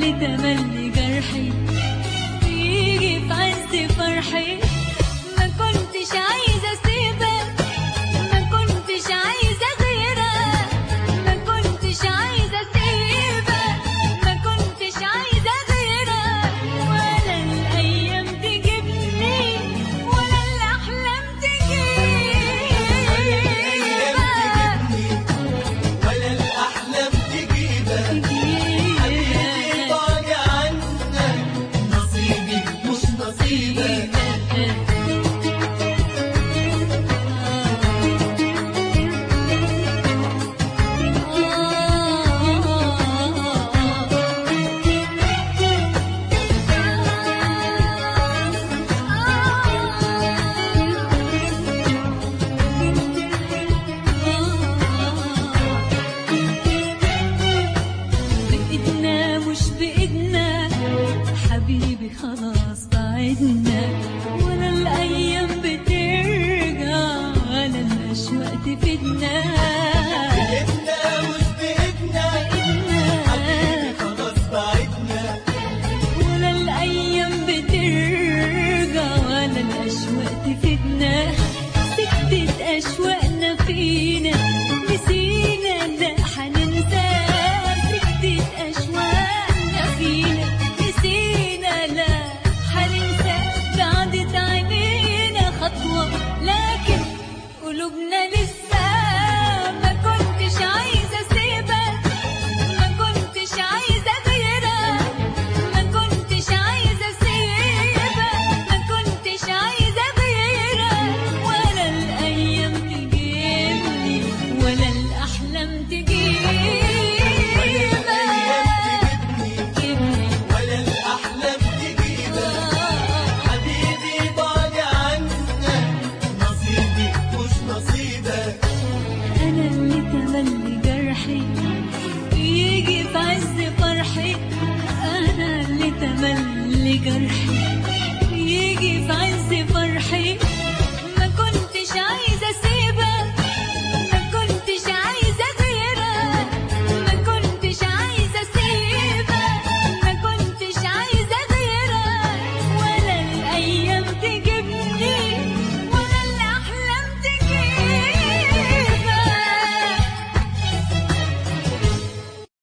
اللي تملي جرحي يجي في عز فرحي ما كنتش عايزة اسيبك ما كنتش عايزة غيرك ما كنتش عايزة اسيبك ما كنتش عايزة غيرك ولا الايام تجيبني ولا الاحلام تجيبك ولا الأحلام تجيبك حبيبي بعد عنك نصيبي مش نصيبك بإيدنا مش بإيدنا حبيبي خلاص بعدنا ولا الأيام بترجع ولا الأشواق تفيدنا بإيدنا مش بإيدنا حبيبي خلاص بعدنا ولا الأيام بترجع ولا الأشواق تفيدنا سكتت أشواقنا فينا نسينا لا حننسى سكتت أشواقنا فينا نسينا لا حننسى بعدت عينينا خطوة لكن قلوبنا لسه ما كنتش عايزة أسيبك ما كنتش عايزة غيرك ما كنتش عايزة أسيبك ما كنتش عايزة غيرك ولا الأيام تجيبني ولا الأحلام تجيبك جيبني ولا الأحلام تجيبك حبيبي بعد عنك نصيبي مش نصيبك أنا اللي تملي جرحي يجي في عز فرحي أنا اللي تملي جرحي